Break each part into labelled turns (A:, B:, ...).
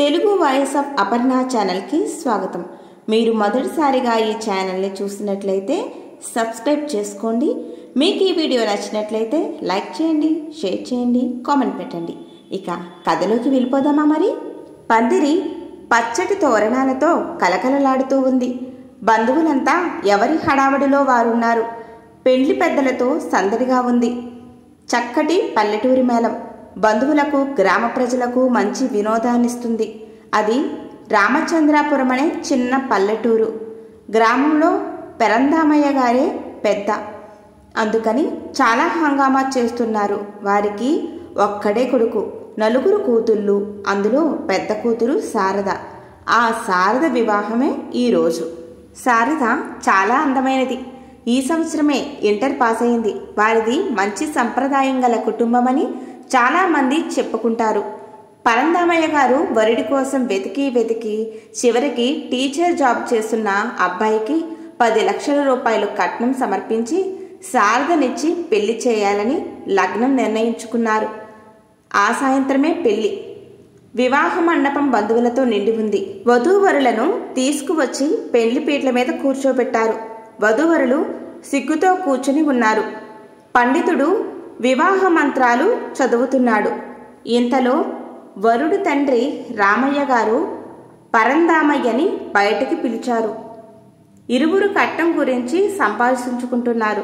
A: Telugu voice of Aparna ఛానల్కి స్వాగతం మీరు మొదటిసారిగా ఈ ఛానల్ని చూసినట్లయితే సబ్స్క్రైబ్ చేసుకోండి మీకు ఈ వీడియో నచ్చినట్లయితే లైక్ చేయండి షేర్ చేయండి కామెంట్ పెట్టండి ఇక కథలోకి వెళ్ళిపోదామా మరి పందిరి పచ్చటి తోరణాలతో కలకలలాడుతూ ఉంది బంధువులంతా ఎవరి హడావడిలో వారున్నారు పెండ్లి పెద్దలతో సందడిగా ఉంది చక్కటి పల్లెటూరి మేళం బంధువులకు గ్రామ ప్రజలకు మంచి వినోదాన్నిస్తుంది అది రామచంద్రాపురం అనే చిన్న పల్లెటూరు గ్రామంలో పెరందామయ్య గారే పెద్ద అందుకని చాలా హంగామా చేస్తున్నారు వారికి ఒక్కడే కొడుకు నలుగురు కూతుళ్ళు అందులో పెద్ద కూతురు శారద ఆ శారద వివాహమే ఈరోజు శారద చాలా అందమైనది ఈ సంవత్సరమే ఇంటర్ పాస్ అయింది వారిది మంచి సంప్రదాయం గల కుటుంబమని చాలామంది చెప్పుకుంటారు పరందామయ్య గారు వరుడి కోసం వెతికి వెతికి చివరికి టీచర్ జాబ్ చేస్తున్న అబ్బాయికి పది లక్షల రూపాయలు కట్నం సమర్పించి శారదనిచ్చి పెళ్లి చేయాలని లగ్నం నిర్ణయించుకున్నారు ఆ సాయంత్రమే పెళ్లి వివాహ మండపం బంధువులతో నిండి ఉంది వధూవరులను తీసుకువచ్చి పెళ్లి పీటల మీద కూర్చోబెట్టారు వధూవరులు సిగ్గుతో కూర్చుని ఉన్నారు పండితుడు వివాహ మంత్రాలు చదువుతున్నాడు ఇంతలో వరుడు తండ్రి రామయ్య గారు పరందామయ్యని బయటికి పిలిచారు ఇరువురు కట్నం గురించి సంపాదించుకుంటున్నారు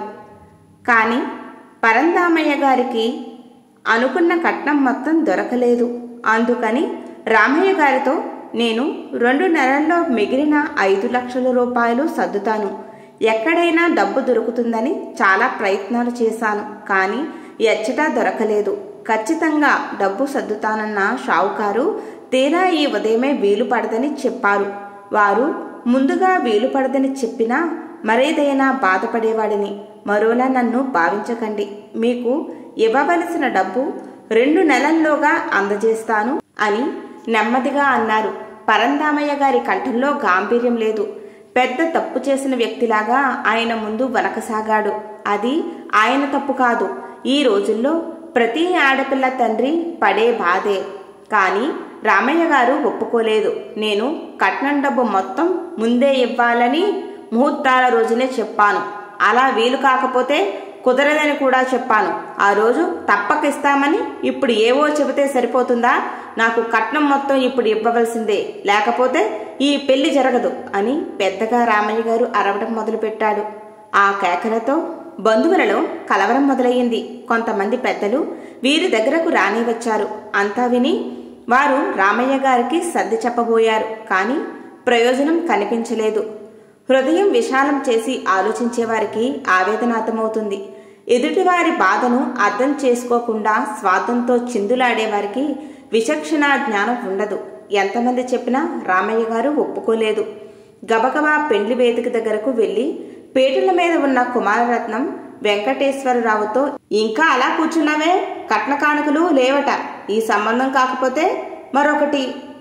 A: కానీ పరందామయ్య గారికి అనుకున్న కట్నం మొత్తం దొరకలేదు అందుకని రామయ్య గారితో నేను రెండు నెలల్లో మిగిలిన ఐదు లక్షల రూపాయలు సర్దుతాను ఎక్కడైనా డబ్బు దొరుకుతుందని చాలా ప్రయత్నాలు చేశాను కానీ ఎచ్చటా దొరకలేదు ఖచ్చితంగా డబ్బు సర్దుతానన్న షావుకారు తీరా ఈ ఉదయమే వీలు పడదని చెప్పారు వారు ముందుగా వీలు పడదని చెప్పినా మరేదైనా బాధపడేవాడిని మరోలా నన్ను భావించకండి మీకు ఇవ్వవలసిన డబ్బు రెండు నెలల్లోగా అందజేస్తాను అని నెమ్మదిగా అన్నారు పరందామయ్య గారి కంఠంలో గాంభీర్యం లేదు పెద్ద తప్పు చేసిన వ్యక్తిలాగా ఆయన ముందు వనకసాగాడు అది ఆయన తప్పు కాదు ఈ రోజుల్లో ప్రతి ఆడపిల్ల తండ్రి పడే బాధే కానీ రామయ్య గారు ఒప్పుకోలేదు నేను కట్నం డబ్బు మొత్తం ముందే ఇవ్వాలని ముహూర్తాల రోజునే చెప్పాను అలా వీలు కాకపోతే కుదరదని కూడా చెప్పాను ఆ రోజు తప్పక ఇస్తామని ఇప్పుడు ఏవో చెబితే సరిపోతుందా నాకు కట్నం మొత్తం ఇప్పుడు ఇవ్వవలసిందే లేకపోతే ఈ పెళ్లి జరగదు అని పెద్దగా రామయ్య గారు అరవడం మొదలుపెట్టాడు ఆ కేకలతో బంధువులలో కలవరం మొదలయ్యింది కొంతమంది పెద్దలు వీరి దగ్గరకు రాని వచ్చారు అంతా విని వారు రామయ్య గారికి సర్ది చెప్పబోయారు కానీ ప్రయోజనం కనిపించలేదు హృదయం విశాలం చేసి ఆలోచించేవారికి ఆవేదనార్థమవుతుంది ఎదుటివారి బాధను అర్థం చేసుకోకుండా స్వార్థంతో చిందులాడేవారికి విచక్షణ జ్ఞానం ఉండదు ఎంతమంది చెప్పినా రామయ్య గారు ఒప్పుకోలేదు గబగబా పెండ్లి వేదిక దగ్గరకు వెళ్లి పీటల మీద ఉన్న కుమారరత్నం వెంకటేశ్వరరావుతో ఇంకా అలా కూర్చున్నావే కట్న కానుకలు లేవట ఈ సంబంధం కాకపోతే మరొకటి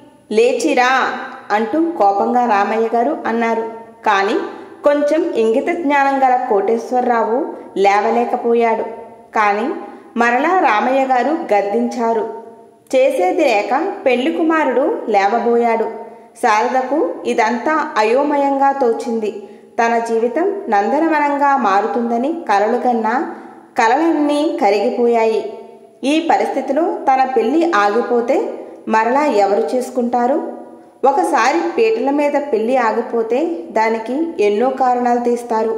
A: లేచిరా అంటూ కోపంగా రామయ్య గారు అన్నారు కానీ కొంచెం ఇంగిత జ్ఞానం గల కోటేశ్వరరావు లేవలేకపోయాడు కానీ మరలా రామయ్య గారు గద్దించారు చేసేది లేక పెళ్లి కుమారుడు లేవబోయాడు శారదకు ఇదంతా అయోమయంగా తోచింది తన జీవితం నందనవనంగా మారుతుందని కలలు కన్నా కలలన్నీ కరిగిపోయాయి ఈ పరిస్థితిలో తన పెళ్లి ఆగిపోతే మరలా ఎవరు చేసుకుంటారు ఒకసారి పీటల మీద పెళ్లి ఆగిపోతే దానికి ఎన్నో కారణాలు తీస్తారు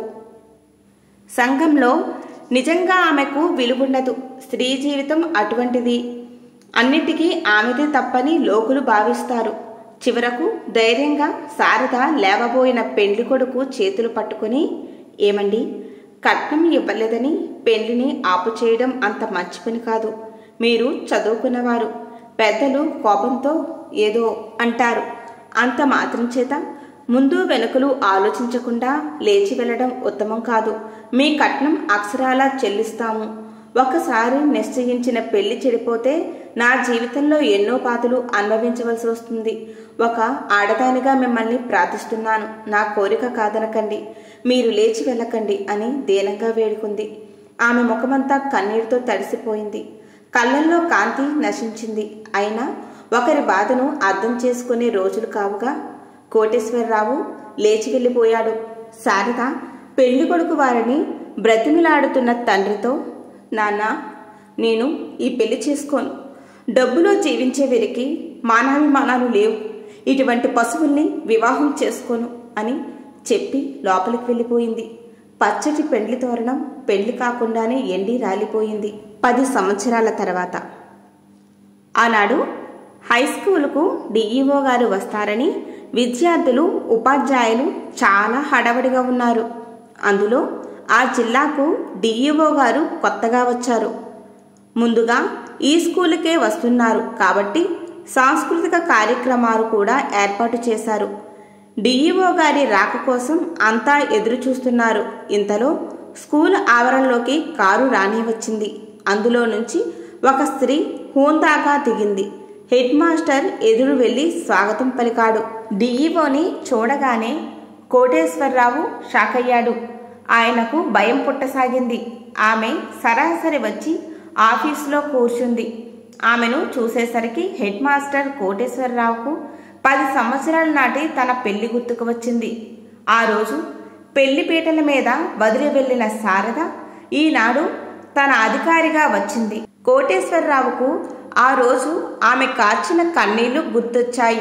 A: సంఘంలో నిజంగా ఆమెకు విలువుండదు స్త్రీ జీవితం అటువంటిది అన్నిటికీ ఆమెది తప్పని లోకులు భావిస్తారు చివరకు ధైర్యంగా శారద లేవబోయిన పెండ్లి కొడుకు చేతులు పట్టుకుని ఏమండి కట్నం ఇవ్వలేదని పెళ్లిని ఆపు చేయడం అంత మంచి పని కాదు మీరు చదువుకున్నవారు పెద్దలు కోపంతో ఏదో అంటారు అంత మాత్రం చేత ముందు వెనుకలు ఆలోచించకుండా లేచి వెళ్ళడం ఉత్తమం కాదు మీ కట్నం అక్షరాలా చెల్లిస్తాము ఒకసారి నిశ్చయించిన పెళ్లి చెడిపోతే నా జీవితంలో ఎన్నో బాధలు అనుభవించవలసి వస్తుంది ఒక ఆడదానిగా మిమ్మల్ని ప్రార్థిస్తున్నాను నా కోరిక కాదనకండి మీరు లేచి వెళ్ళకండి అని దీనంగా వేడుకుంది ఆమె ముఖమంతా కన్నీటితో తడిసిపోయింది కళ్ళల్లో కాంతి నశించింది అయినా ఒకరి బాధను అర్థం చేసుకునే రోజులు కావుగా కోటేశ్వరరావు లేచి వెళ్ళిపోయాడు శారద పెళ్లి కొడుకు వారిని బ్రతిమిలాడుతున్న తండ్రితో నాన్న నేను ఈ పెళ్లి చేసుకోను డబ్బులో జీవించే వీరికి మానాభిమానాలు లేవు ఇటువంటి పశువుల్ని వివాహం చేసుకోను అని చెప్పి లోపలికి వెళ్ళిపోయింది పచ్చటి పెండ్లి తోరణం పెళ్లి కాకుండానే ఎండి రాలిపోయింది పది సంవత్సరాల తర్వాత ఆనాడు హై స్కూలుకు డిఈఓ గారు వస్తారని విద్యార్థులు ఉపాధ్యాయులు చాలా హడావడిగా ఉన్నారు అందులో ఆ జిల్లాకు డిఈఓ గారు కొత్తగా వచ్చారు ముందుగా ఈ స్కూలుకే వస్తున్నారు కాబట్టి సాంస్కృతిక కార్యక్రమాలు కూడా ఏర్పాటు చేశారు డిఈఓ గారి రాక కోసం అంతా ఎదురు చూస్తున్నారు ఇంతలో స్కూల్ ఆవరణలోకి కారు రాని వచ్చింది అందులో నుంచి ఒక స్త్రీ హూందాగా దిగింది హెడ్ మాస్టర్ ఎదురు వెళ్లి స్వాగతం పలికాడు డిఈఓని చూడగానే కోటేశ్వరరావు షాక్ అయ్యాడు ఆయనకు భయం పుట్టసాగింది ఆమె సరాసరి వచ్చి ఆఫీసులో కూర్చుంది ఆమెను చూసేసరికి హెడ్ మాస్టర్ కోటేశ్వరరావుకు పది సంవత్సరాల నాటి తన పెళ్లి గుర్తుకు వచ్చింది ఆ రోజు పెళ్లి పీటల మీద వదిలి వెళ్లిన శారద ఈనాడు తన అధికారిగా వచ్చింది కోటేశ్వరరావుకు ఆ రోజు ఆమె కార్చిన కన్నీళ్లు గుర్తొచ్చాయి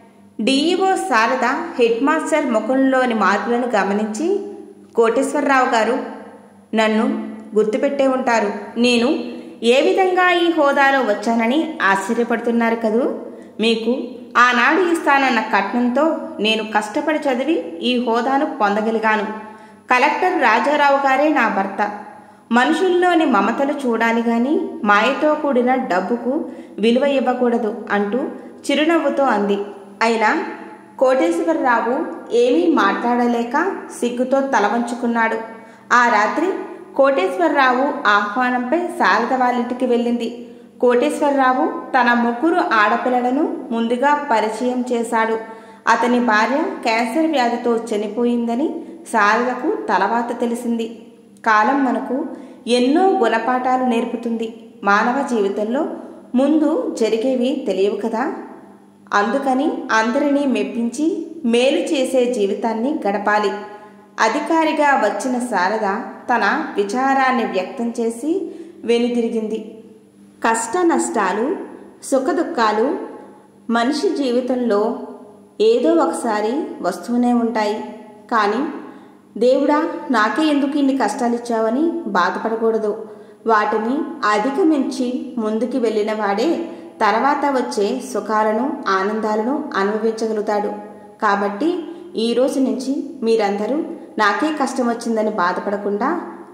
A: డిఈఓ శారద హెడ్ మాస్టర్ ముఖంలోని మార్పులను గమనించి కోటేశ్వరరావు గారు నన్ను గుర్తుపెట్టే ఉంటారు నేను ఏ విధంగా ఈ హోదాలో వచ్చానని ఆశ్చర్యపడుతున్నారు కదూ మీకు ఆనాడు ఇస్తానన్న కట్నంతో నేను కష్టపడి చదివి ఈ హోదాను పొందగలిగాను కలెక్టర్ రాజారావు గారే నా భర్త మనుషుల్లోని మమతలు చూడాలి గాని మాయతో కూడిన డబ్బుకు విలువ ఇవ్వకూడదు అంటూ చిరునవ్వుతో అంది అయినా కోటేశ్వరరావు ఏమీ మాట్లాడలేక సిగ్గుతో తల వంచుకున్నాడు ఆ రాత్రి కోటేశ్వరరావు ఆహ్వానంపై శారద వాళ్ళింటికి వెళ్ళింది కోటేశ్వరరావు తన ముగ్గురు ఆడపిల్లలను ముందుగా పరిచయం చేశాడు అతని భార్య క్యాన్సర్ వ్యాధితో చనిపోయిందని శారదకు తలవాత తెలిసింది కాలం మనకు ఎన్నో గుణపాఠాలు నేర్పుతుంది మానవ జీవితంలో ముందు జరిగేవి తెలియవు కదా అందుకని అందరినీ మెప్పించి మేలు చేసే జీవితాన్ని గడపాలి అధికారిగా వచ్చిన శారద తన విచారాన్ని వ్యక్తం చేసి వెనుదిరిగింది కష్ట నష్టాలు సుఖదుఖాలు మనిషి జీవితంలో ఏదో ఒకసారి వస్తూనే ఉంటాయి కానీ దేవుడా నాకే ఎందుకు ఇన్ని కష్టాలు ఇచ్చావని బాధపడకూడదు వాటిని అధిగమించి ముందుకు వెళ్ళిన వాడే తర్వాత వచ్చే సుఖాలను ఆనందాలను అనుభవించగలుగుతాడు కాబట్టి ఈ రోజు నుంచి మీరందరూ నాకే కష్టం వచ్చిందని బాధపడకుండా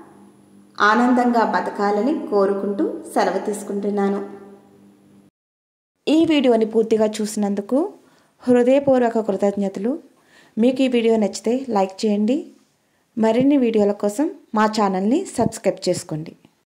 A: ఆనందంగా బతకాలని కోరుకుంటూ సెలవు తీసుకుంటున్నాను ఈ వీడియోని పూర్తిగా చూసినందుకు హృదయపూర్వక కృతజ్ఞతలు మీకు ఈ వీడియో నచ్చితే లైక్ చేయండి మరిన్ని వీడియోల కోసం మా ఛానల్ని సబ్స్క్రైబ్ చేసుకోండి